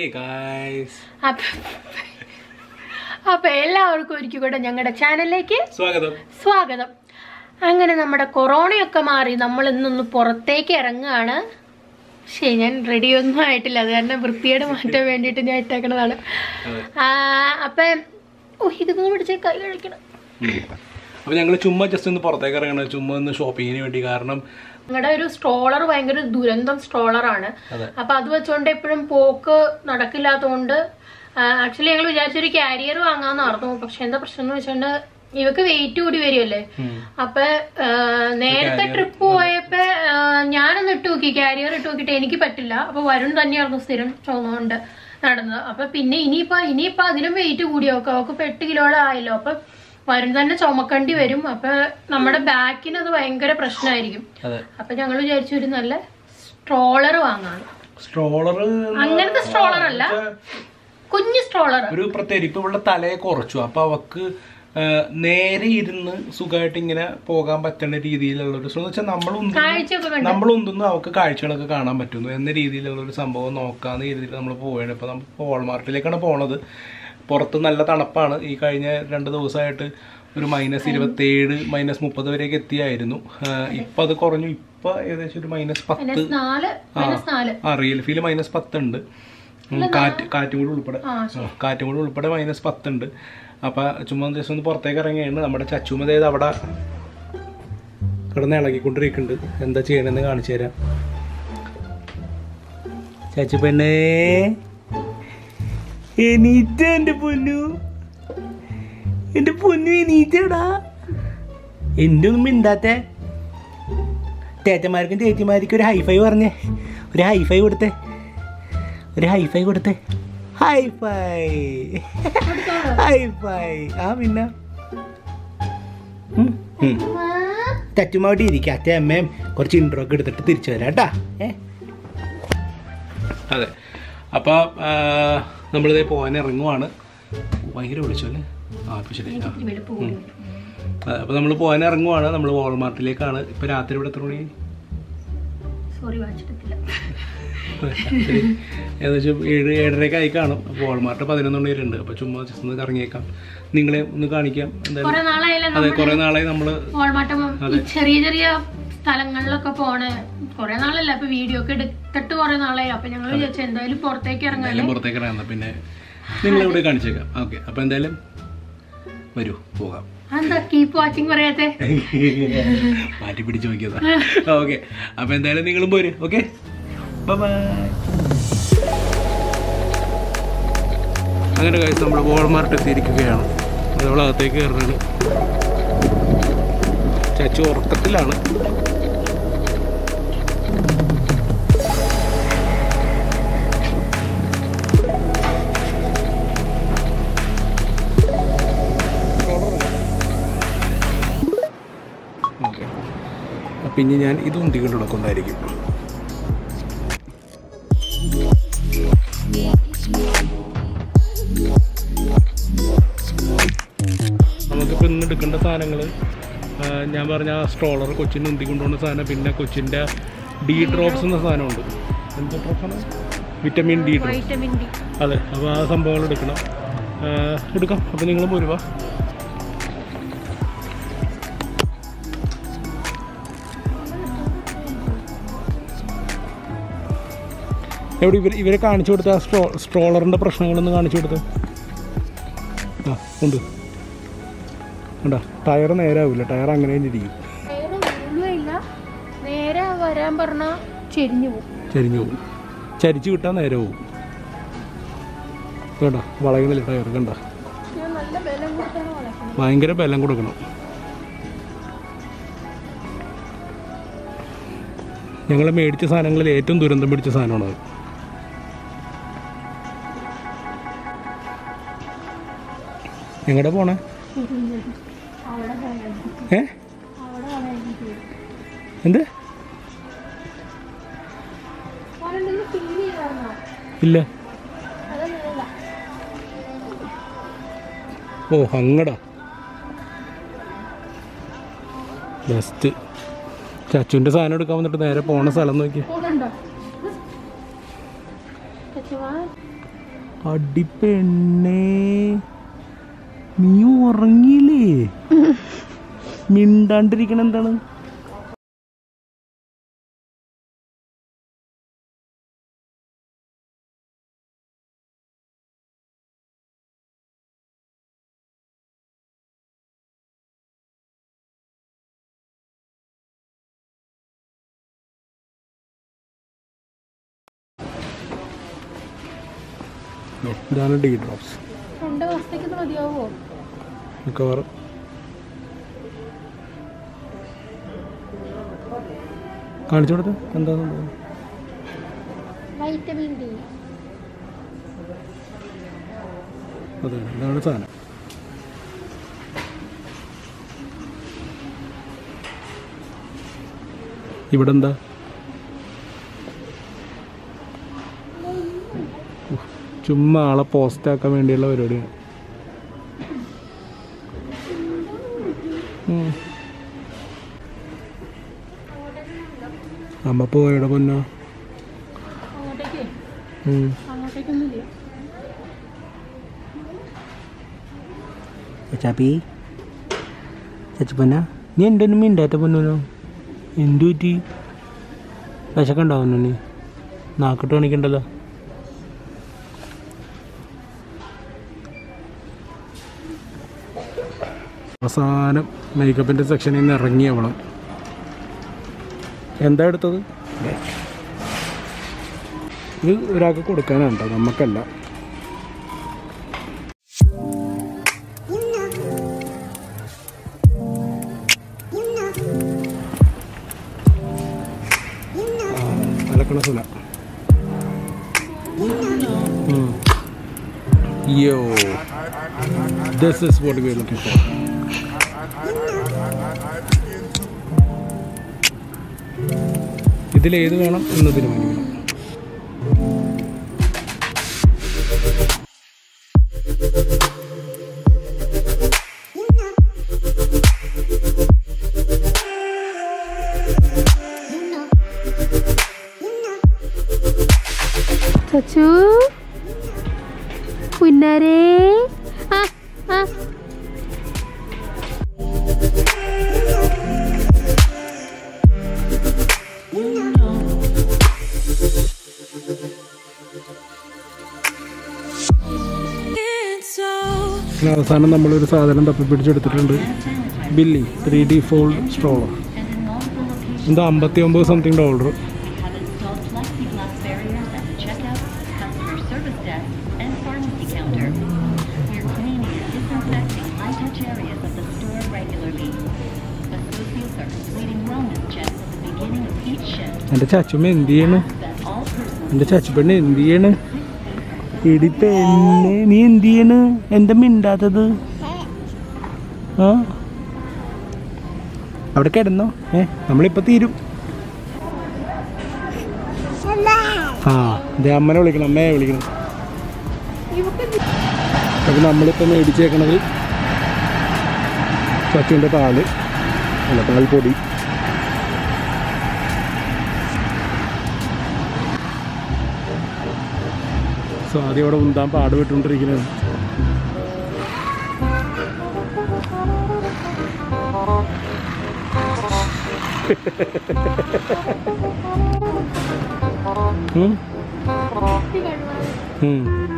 Guys അപ്പൊ അപ്പൊ എല്ലാവർക്കും ഒരിക്കൽ കൂടെ ഞങ്ങളുടെ ചാനലിലേക്ക് സ്വാഗതം സ്വാഗതം അങ്ങനെ നമ്മുടെ കൊറോണയൊക്കെ മാറി നമ്മൾ ഇന്നൊന്ന് പുറത്തേക്ക് ഇറങ്ങുകയാണ് ശരി ഞാൻ റെഡി ഒന്നും ആയിട്ടില്ല അത് കാരണം വൃത്തിയേട് മാറ്റാൻ വേണ്ടിയിട്ട് ഞാൻ ഇട്ടേക്കണതാണ് അതെ. ആ, അപ്പൊ ഓ ഇതൊക്കെ പിടിച്ച് കൈ കഴിക്കണം അപ്പൊ ഞങ്ങൾ ചുമ്മാ ജസ്റ്റ് ഒന്ന് പുറത്തേക്ക് ഇറങ്ങണം ചുമ്മാ ഒന്ന് ഷോപ്പിങ്ങിന് വേണ്ടി കാരണം ഞങ്ങളുടെ ഒരു സ്ട്രോളർ ഭയങ്കര ദുരന്തം സ്ട്രോളറാണ് അതെ. അപ്പൊ അത് വെച്ചോണ്ട് എപ്പോഴും പോക്ക് നടക്കില്ലാത്തതുകൊണ്ട് ആക്ച്വലി ഞങ്ങൾ വിചാരിച്ചൊരു കാരിയർ വാങ്ങാന്നായിരുന്നു പക്ഷെ എന്താ പ്രശ്നം എന്ന് വെച്ചോണ്ട് ഇവക്ക് വെയിറ്റ് കൂടി വരുമല്ലേ ഉം. അപ്പൊ ആ, നേരത്തെ ട്രിപ്പ് പോയപ്പോ ആ, ഞാനൊന്ന് ഇട്ട് നോക്കി കാരിയർ ഇട്ട് നോക്കിയിട്ട് എനിക്ക് പറ്റില്ല അപ്പൊ വരുൺ തന്നെയായിരുന്നു സ്ഥിരം ചുമന്നുകൊണ്ട് നടന്നത് അപ്പൊ പിന്നെ ഇനിയിപ്പോ ഇനിയിപ്പോ അതിലും വെയിറ്റ് കൂടി നോക്കാം അവക്ക് ഇപ്പൊ എട്ട് കിലോയുടെ ആയല്ലോ അപ്പൊ വരുൺ തന്നെ ചുമക്കേണ്ടി വരും അപ്പൊ നമ്മുടെ ബാക്കിന് അത് ഭയങ്കര പ്രശ്നമായിരിക്കും അതെ അപ്പൊ ഞങ്ങൾ വിചാരിച്ചു ഒരു നല്ല സ്ട്രോളർ വാങ്ങാൻ സ്ട്രോളർ അങ്ങനത്തെ സ്ട്രോളർ അല്ല കുഞ്ഞു സ്ട്രോളർ ഒരു പ്രത്യേക ഇപ്പൊ ഇവിടെ തലയെ കുറച്ചു അപ്പൊ അവക്ക് ആ, നേരെ ഇരുന്ന് സുഖമായിട്ട് ഇങ്ങനെ പോകാൻ പറ്റുന്ന രീതിയിലുള്ള ഒരു എന്ന് വെച്ചാൽ നമ്മൾ കാഴ്ചയൊക്കെ കണ്ടു നമ്മൾ ഉന്തുന്നു അവർക്ക് കാഴ്ചകളൊക്കെ കാണാൻ പറ്റുന്നു എന്ന രീതിയിലുള്ള ഒരു സംഭവം നോക്കാന്ന് കരുതിയിട്ട് നമ്മൾ പോവുകയാണ് ഇപ്പൊ നമ്മൾ വാൾമാർട്ടിലേക്കാണ് പോണത് പുറത്ത് നല്ല തണുപ്പാണ് ഈ കഴിഞ്ഞ രണ്ട് ദിവസമായിട്ട് ഒരു മൈനസ് ഇരുപത്തേഴ് മൈനസ് മുപ്പത് വരെയൊക്കെ എത്തിയായിരുന്നു ആ, ഇപ്പൊ അത് കുറഞ്ഞു ഇപ്പൊ ഏകദേശം ഒരു മൈനസ് പത്ത് മൈനസ് നാല് മൈനസ് നാല് ആ റിയൽ ഫീൽ മൈനസ് പത്തുണ്ട് ഉം, കാറ്റ് കാറ്റും കൂടി ഉൾപ്പെടെ ആ ആ, കാറ്റും കൂടി ഉൾപ്പെടെ മൈനസ് പത്തുണ്ട് അപ്പൊ ചുമ്മാ ജസ്റ്റ് ഒന്ന് പുറത്തേക്ക് ഇറങ്ങിയാണ് നമ്മുടെ ചച്ചുമതേത് അവിടെ കിടന്ന് ഇളകിക്കൊണ്ടിരിക്കുന്നുണ്ട് എന്താ ചെയ്യണമെന്ന് കാണിച്ചു തരാം ചച്ചു പെണ്ണേ എണീറ്റ എന്റെ പൊന്നു എന്റെ പൊന്നു എണീറ്റടാ എന്റെ ഒന്നും മിണ്ടാത്തേ ചേച്ചന്മാർക്കും ചേച്ചിമാർക്കും ഒരു ഹൈഫൈ പറഞ്ഞേ ഒരു ഹൈഫൈ കൊടുത്തേ ഒരു ഹൈഫൈ കൊടുത്തേ ഹൈഫൈ ഹൈഫൈ ആ പിന്നെ തറ്റുമാവട്ടി ഇരിക്കുക അച്ഛ അമ്മയും കുറച്ച് ഇൻട്രോ ഒക്കെ എടുത്തിട്ട് തിരിച്ചു വരാം കേട്ടാ ഏ അതെ അപ്പോൾ നമ്മളിതേ പോകാൻ ഇറങ്ങുവാണ് ഭയങ്കര വിളിച്ചു അല്ലേ ആ ഇപ്പം ശരി ആ വെളുപ്പ് അപ്പോൾ നമ്മൾ പോകാൻ ഇറങ്ങുവാണ് നമ്മൾ വാൾമാർട്ടിലേക്കാണ് ഇപ്പോൾ രാത്രി ഇവിടെ എത്ര മണി സോറി വായിച്ചിട്ടില്ല രാത്രി ഏകദേശം ഏഴ് ഏഴരയൊക്കെ ആയി കാണും അപ്പോൾ വാൾമാർട്ട് പതിനൊന്ന് മണി വരെ ഉണ്ട് അപ്പോൾ ചുമ്മാ ജസ്റ്റ് ഒന്ന് ഇറങ്ങിയേക്കാം നിങ്ങളെ ഒന്ന് കാണിക്കാം എന്തായാലും കൊറേ നാളായാലും അതെ കുറേ നാളായി നമ്മൾ വാൾമാട്ടം ഈ ചെറിയ ചെറിയ സ്ഥലങ്ങളിലൊക്കെ പോണേ കൊറേ നാളല്ല ഇപ്പൊ വീഡിയോ ഒക്കെ എടുത്തിട്ട് കൊറേ നാളായി അപ്പൊ ഞങ്ങൾ വിചാരിച്ചു എന്തായാലും പുറത്തേക്ക് ഇറങ്ങാൻ എന്തായാലും പുറത്തേക്ക് ഇറങ്ങാം പിന്നെ നിങ്ങളിവിടെ കാണിച്ചേക്കാം ഓക്കെ അപ്പോൾ എന്തായാലും വരൂ പോകാം എന്താ കീപ്പ് വാച്ചിങ് പറയാത്തെ മാറ്റി പിടിച്ച് നോക്കിയതാ ഓക്കെ അപ്പോൾ എന്തായാലും നിങ്ങളും പോര് ഓക്കെ ബൈ അങ്ങനെ കഴിച്ച് നമ്മൾ വോൾമാർട്ട് എത്തിയിരിക്കുകയാണ് നമ്മൾ അകത്തേക്ക് കയറുന്നത് ചച്ചു ഉറക്കത്തിലാണ് ഓക്കെ അപ്പം ഇനി ഞാൻ ഇത് ഉന്തിക്കൊണ്ട് നടക്കുന്നതായിരിക്കും നമുക്കിപ്പോൾ ഇന്ന് എടുക്കേണ്ട സാധനങ്ങൾ ഞാൻ പറഞ്ഞ ആ സ്ട്രോളർ കൊച്ചിന് ഉന്തി കൊണ്ടുപോകുന്ന സാധനം പിന്നെ കൊച്ചിൻ്റെ ഡി ഡ്രോപ്സ് എന്ന സാധനമുണ്ട് എന്താ ഡ്രോപ്സാണ് vitamin D drop vitamin D അതെ അപ്പോൾ ആ സംഭവങ്ങൾ എടുക്കണം ആ, എടുക്കാം അപ്പോൾ നിങ്ങൾ പോരുവാ എവിടെ ഇവർ ഇവരെ കാണിച്ചു കൊടുത്ത ആ സ്ട്രോ സ്ട്രോളറിൻ്റെ പ്രശ്നങ്ങളൊന്ന് കാണിച്ചു കൊടുത്ത് ആ ഉണ്ട് ഉണ്ടോ ടയർ നേരാവില്ല ടയർ അങ്ങനെ തന്നെ ഇരിക്കും നേരെ വീഴുകയില്ല നേരെ വരാൻ പറഞ്ഞ ചെരിഞ്ഞു പോകും ചരിഞ്ഞു പോകും ചരിച്ചു കിട്ടാൻ നേരെ പോകും കേട്ടോ വളയുന്നില്ല ടയർ കണ്ട ഞാൻ നല്ല ബലം കൊടുത്താണ് വളയ്ക്കുന്നത് ഭയങ്കര ബലം കൊടുക്കണം ഞങ്ങൾ മേടിച്ച സാധനങ്ങളിൽ ഏറ്റവും ദുരന്തം പിടിച്ച സാധനമാണ് അത് എങ്ങടെ പോണേ അവിടെ പോയാൽ ഏ അവിടെ പോയാൽ എന്ത് അവരുണ്ടെങ്കിൽ ഫീൽ ചെയ്തായിരുന്നോ ഇല്ല അതൊന്നുമില്ല ഓ അങ്ങടാ ബെസ്റ്റ് ചച്ചുവിൻ്റെ സാധനം എടുക്കാൻ വന്നിട്ട് നേരെ പോണ സ്ഥലം നോക്കി പോകുന്നുണ്ടോ ചച്ചുവാ അടിപ്പെണ്ണേ നീ ഉറങ്ങിയില്ലേ മിണ്ടാണ്ടിരിക്കണ എന്താണ് ഇതാണ് ഡി ഡ്രോപ്സ് രണ്ട് ദിവസത്തേക്ക് ഇത് മതിയാവോ മിക്കവാറും കാണിച്ചു കൊടുത്ത് എന്താ സംഭവം വൈറ്റമിൻ ഡി അതെ ഇതാണ് സാധനം ഇവിടെ എന്താ ഉഫ്, ചുമ്മാ ആളെ പോസ്റ്റ് ആക്കാൻ വേണ്ടിയുള്ള പരിപാടിയാണ് ഉം. അമ്മ പോയടെ പൊന്നോ അങ്ങോട്ടേക്ക് ഉം. അങ്ങോട്ടേക്കൊന്നുമില്ല ചാപ്പി ചച്ചപ്പന നീ എൻ്റെ ഒന്നും മിണ്ടാത്ത പൊന്നോ എന്തു പറ്റി വിശക്കുണ്ടാവുന്നു നീ നാക്കിട്ട് കാണിക്കണ്ടല്ലോ അവസാനം മേക്കപ്പിൻ്റെ സെക്ഷനിൽ നിന്ന് ഇറങ്ങി അവള് എന്താ എടുത്തത് ഇത് ഒരാൾക്ക് കൊടുക്കാനാണ് കേട്ടോ നമുക്കല്ല അലക്കണ സുല yo this is what we are looking for ഇതിലേത് വേണം എന്ന് തീരുമാനിക്കണം ചച്ചു പുന്നരേ ആ ആ പിന്നെ അവസാനം നമ്മളൊരു സാധനം തപ്പി പിടിച്ചെടുത്തിട്ടുണ്ട് ബില്ലി ത്രീ ഡി ഫോൾഡ് സ്ട്രോളർ എന്താ അമ്പത്തി ഒമ്പത് something dollar have installed plexiglass barriers at the checkout, customer service desk, and pharmacy counter. We're cleaning and disinfecting untouched areas of the store regularly. Associates are completing wellness checks at the beginning of each shift എൻ്റെ ചച്ചുമ്മ എന്ത് ചെയ്യണ് that all persons എൻ്റെ ചച്ചുപെണ്ണ് എന്ത് ചെയ്യണ് ഇടി പെണ്ണ് നീ എന്ത് ചെയ്യണ് എന്താ മിണ്ടാത്തത് ആ അവിടെ കിടന്നോ ഏ നമ്മളിപ്പോൾ തീരും ആ ദേ അമ്മനെ വിളിക്കണം അമ്മയെ വിളിക്കണം അപ്പം നമ്മളിപ്പോൾ മേടിച്ചേക്കണത് ചച്ചുവിൻ്റെ പാല് അല്ല പാൽപ്പൊടി സോ ആദ്യം അവിടെ ഉന്താൻ പാടുപെട്ടുകൊണ്ടിരിക്കുന്നത് ഉം? ഉം.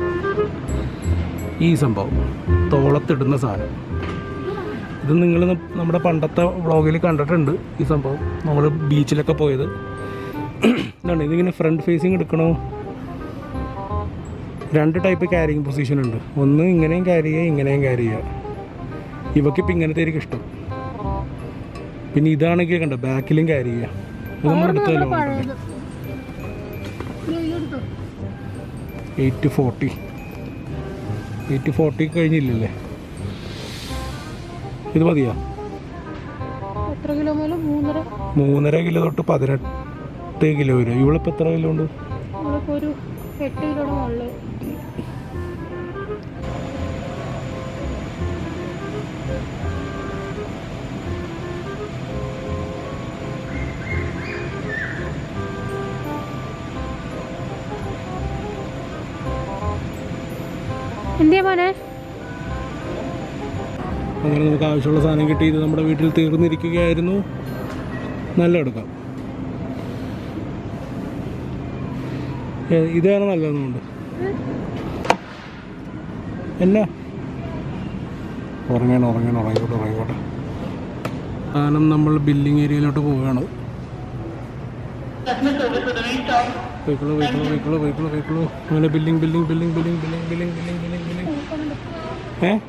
ഈ സംഭവം തോളത്തിടുന്ന സാധനം ഇത് നിങ്ങൾ നമ്മുടെ പണ്ടത്തെ വ്ളോഗിൽ കണ്ടിട്ടുണ്ട് ഈ സംഭവം നമ്മൾ ബീച്ചിലൊക്കെ പോയത് ഇതാണ് ഇതിങ്ങനെ ഫ്രണ്ട് ഫേസിങ് എടുക്കണോ രണ്ട് ടൈപ്പ് ക്യാരിങ് പൊസിഷൻ ഉണ്ട് ഒന്ന് ഇങ്ങനെയും ക്യാരി ചെയ്യുക ഇങ്ങനെയും ക്യാരി ചെയ്യുക ഇവക്കിപ്പോൾ ഇങ്ങനത്തെ ആയിരിക്കും ഇഷ്ടം പിന്നെ ഇതാണെങ്കിൽ കണ്ടോ ബാക്കിലും ക്യാരി ചെയ്യുക ഇത് നമ്മൾ എടുത്തല്ലോ എയ്റ്റ് ഫോർട്ടി എയ്റ്റ് ഫോർട്ടി കഴിഞ്ഞില്ലല്ലേ ഇത് മതിയോ എത്ര കിലോ മുതൽ മൂന്നര മൂന്നര കിലോ തൊട്ട് പതിനെട്ട് കിലോ വരും ഇവളിപ്പോൾ എത്ര കിലോ ഉണ്ട് നമ്മളിപ്പോ ഒരു എട്ട് കിലോയുടെ മുകളിൽ എന്തിയാ മോനെ അങ്ങനെ നമുക്ക് ആവശ്യമുള്ള സാധനം കിട്ടി ഇത് നമ്മുടെ വീട്ടിൽ തീർന്നിരിക്കുകയായിരുന്നു നല്ല എടുക്കാം ഏ, ഇതാണ് നല്ലതെന്നുണ്ട് എന്നാ ഉറങ്ങണം ഉറങ്ങണം ഉറങ്ങിക്കോട്ടെ ഉറങ്ങിക്കോട്ടെ സാധനം നമ്മൾ ബില്ലിംഗ് ഏരിയയിലോട്ട് പോവുകയാണ് പോയിക്കോളൂ പോയിക്കോളൂ പോയിക്കോളൂ പോയിക്കോളൂ പോയിക്കോളൂ അങ്ങനെ billing billing billing billing billing billing billing billing billing ഏ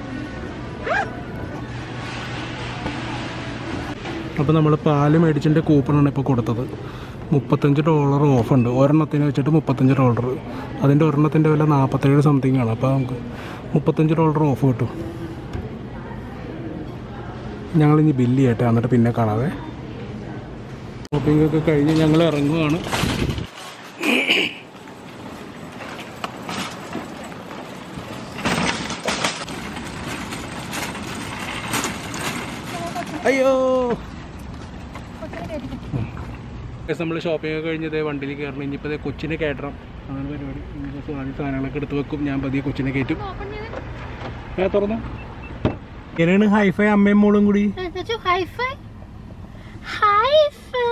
അപ്പോൾ നമ്മൾ പാല് മേടിച്ചിൻ്റെ കൂപ്പണാണ് ഇപ്പോൾ കൊടുത്തത് മുപ്പത്തഞ്ച് ഡോളർ ഓഫ് ഉണ്ട് ഒരെണ്ണത്തിന് വെച്ചിട്ട് മുപ്പത്തഞ്ച് ഡോളർ അതിൻ്റെ ഒരെണ്ണത്തിൻ്റെ വില നാൽപ്പത്തേഴ് സംതിങ് ആണ് അപ്പോൾ നമുക്ക് മുപ്പത്തഞ്ച് ഡോളർ ഓഫ് കിട്ടും ഞങ്ങളിനി ബില്ല് ചെയ്യട്ടെ എന്നിട്ട് പിന്നെ കാണാവേ ഷോപ്പിംഗ് ഒക്കെ കഴിഞ്ഞ് ഞങ്ങൾ ഇറങ്ങുകയാണ് അയ്യോ നമ്മൾ ഷോപ്പിംഗ് ഒക്കെ കഴിഞ്ഞത് വണ്ടിയിൽ കയറണം ഇനിയിപ്പോൾ കൊച്ചിനെ കയറ്റണം അതാണ് പരിപാടി ഇനിയിപ്പോൾ ആദ്യം സാധനങ്ങളൊക്കെ എടുത്ത് വെക്കും ഞാൻ പതിയെ കൊച്ചിനെ കയറ്റും ഏ തുറന്നു എങ്ങനെയാണ് ഹൈഫൈ അമ്മയും മോളും കൂടി high five high five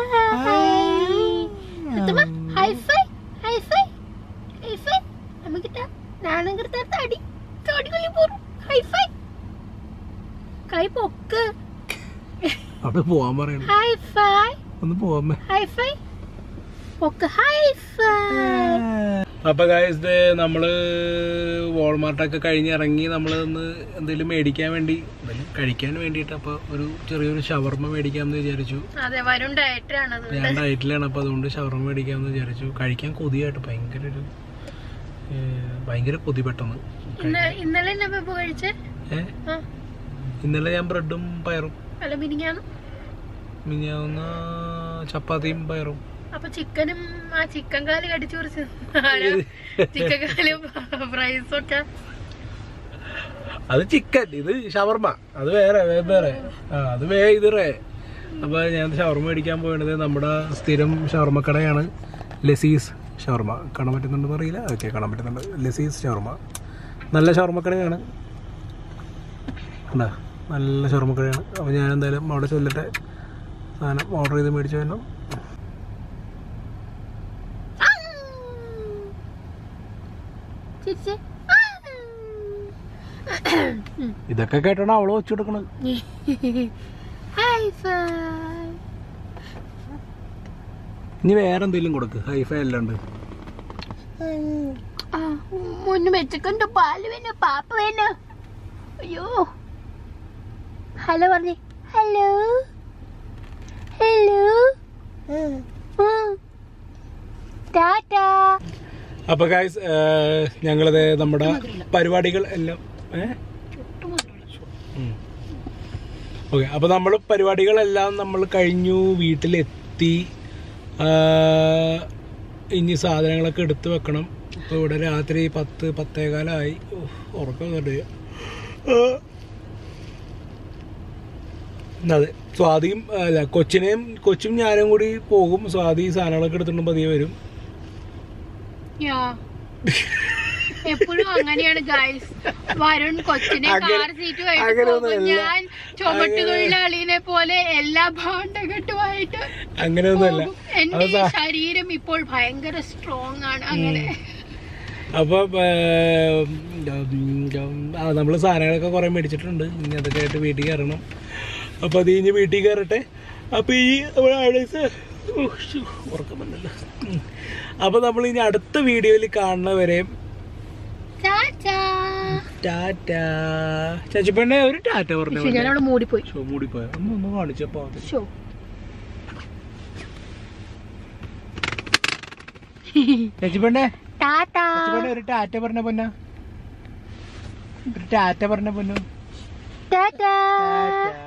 high five high five high five നമുക്കിട്ട നാണം കിടത്ത തടി തടി കൊല്ലി പോറും ഹൈഫൈ കൈ പൊക്ക് അവിടെ പോവാൻ പറയണം ഹൈഫൈ ഒന്ന് പോവാമേ ഹൈഫൈ പൊക്ക് ഹൈഫൈ അപ്പൊ ഗായസ് നമ്മള് വാൾമാർട്ടൊക്കെ കഴിഞ്ഞ് ഇറങ്ങി നമ്മൾ ഒന്ന് എന്തെങ്കിലും മേടിക്കാൻ വേണ്ടി എന്തെങ്കിലും കഴിക്കാൻ വേണ്ടിയിട്ട് അപ്പൊ ഒരു ചെറിയൊരു ഷവർമ മേടിക്കാമെന്ന് വിചാരിച്ചു അതെ വരുൺ ഡയറ്റാണത് ഞാൻ ഡയറ്റിലാണ് അപ്പൊ അതുകൊണ്ട് ഷവർമ മേടിക്കാമെന്ന് വിചാരിച്ചു കഴിക്കാൻ കൊതിയായിട്ട് ഭയങ്കര ഒരു ഏ, ഭയങ്കര കൊതി പെട്ടെന്ന് ഇന്ന് ഇന്നലെ എന്നാ പെപ്പ് കഴിച്ചേ ഏ ആ ഇന്നലെ ഞാൻ ബ്രെഡും പയറും അല്ല മിനിങ്ങാന്ന് മിനിയാവുന്ന ചപ്പാത്തിയും പയറും അപ്പൊ ചിക്കനും ആ ചിക്കൻ കാല് കടിച്ചു കുറിച്ച് ചിക്കൻ കാല് ഫ്രൈസ് ഒക്കെ അത് ചിക്കൻ ഇത് ഷവർമ അത് വേറെ വേ- വേറെ ആ അത് വേ ഇത് റേ അപ്പൊ ഞാൻ ഷവർമ മേടിക്കാൻ പോയത് നമ്മുടെ സ്ഥിരം ഷവർമ കടയാണ് ലസീസ് ഷവർമ കാണാൻ പറ്റുന്നുണ്ടെന്ന് അറിയില്ല ഓക്കെ കാണാൻ പറ്റുന്നുണ്ട് ലസീസ് ഷവർമ നല്ല ഷവർമ കടയാണ് കണ്ടാ നല്ല ഷവർമ കടയാണ് അപ്പോൾ ഞാൻ എന്തായാലും അവിടെ ചെല്ലട്ടെ സാധനം ഓർഡർ ചെയ്ത് മേടിച്ചു വരണം ചിരിച്ചേ ഇതൊക്കെ കേട്ടാണ് അവള് വെച്ചു കൊടുക്കണത് ഹൈഫൈ ഇനി വേറെ എന്തെങ്കിലും കൊടുക്ക് ഹൈഫൈ അല്ലാണ്ട് മുന്നു വെച്ചക്കൊണ്ട് പാല് വേണോ പാപ്പ വേണോ അയ്യോ ഹലോ പറഞ്ഞേ ഹലോ ഹലോ ടാറ്റാ അപ്പൊ ഗായ്സ് ഞങ്ങളത് നമ്മുടെ പരിപാടികൾ എല്ലാം ഓക്കെ അപ്പൊ നമ്മൾ പരിപാടികളെല്ലാം നമ്മൾ കഴിഞ്ഞു വീട്ടിലെത്തി ആ, ഇനി സാധനങ്ങളൊക്കെ എടുത്തു വെക്കണം ഇപ്പൊ ഇവിടെ രാത്രി പത്ത് പത്തേകാലായി ഉഫ്, ഉറക്കം വന്നിട്ട് അതെ സ്വാതിയും അല്ല കൊച്ചിനെയും കൊച്ചും ഞാനും കൂടി പോകും സ്വാതി സാധനങ്ങളൊക്കെ എടുത്തിട്ടുണ്ട് പതിയെ വരും യാ എപ്പോഴും അങ്ങനെയാണ് ഗൈസ് വരുൺ കൊച്ചിനെ അങ്ങനെ- കാർ സീറ്റുമായിട്ട് പോകും അങ്ങനെയൊന്നുമല്ല. ഞാൻ ചുമട്ട് തൊഴിലാളിനെ പോലെ എല്ലാ ഭാണ്ഡഘട്ടുമായിട്ട് അങ്ങനെയൊന്നുമല്ല പോകും. എന്റെ ഈ ശരീരം ഇപ്പോൾ ഭയങ്കര സ്ട്രോങ് ആണ് അങ്ങനെ അപ്പൊ നമ്മൾ സാധനങ്ങളൊക്കെ കുറെ മേടിച്ചിട്ടുണ്ട് ഇനി അതൊക്കെ ആയിട്ട് വീട്ടിൽ കയറണം അപ്പൊ അത് കഴിഞ്ഞ് വീട്ടിൽ കയറട്ടെ അപ്പൊ ഈ നമ്മുടെ ആളേസ് ഉറക്കം വന്നല്ലോ ഉം. അപ്പൊ നമ്മൾ ഇനി അടുത്ത വീഡിയോയിൽ കാണുന്നവരെ ടാറ്റാ ടാറ്റ ചച്ചിപ്പെണ്ണെ ഒരു ടാറ്റ പറഞ്ഞു പക്ഷെ ഞാൻ അവിടെ മൂടിപ്പോയി ഷോ മൂടിപ്പോയ ഒന്ന് ഒന്ന് കാണിച്ചപ്പോ ഷോ ചച്ചിപ്പെണ്ണെ ടാറ്റാ ചച്ചിപ്പെണ്ണെ ഒരു ടാറ്റ പറഞ്ഞ പൊന്ന ഒരു ടാറ്റ പറഞ്ഞ പൊന്നു ടാറ്റാ ടാറ്റ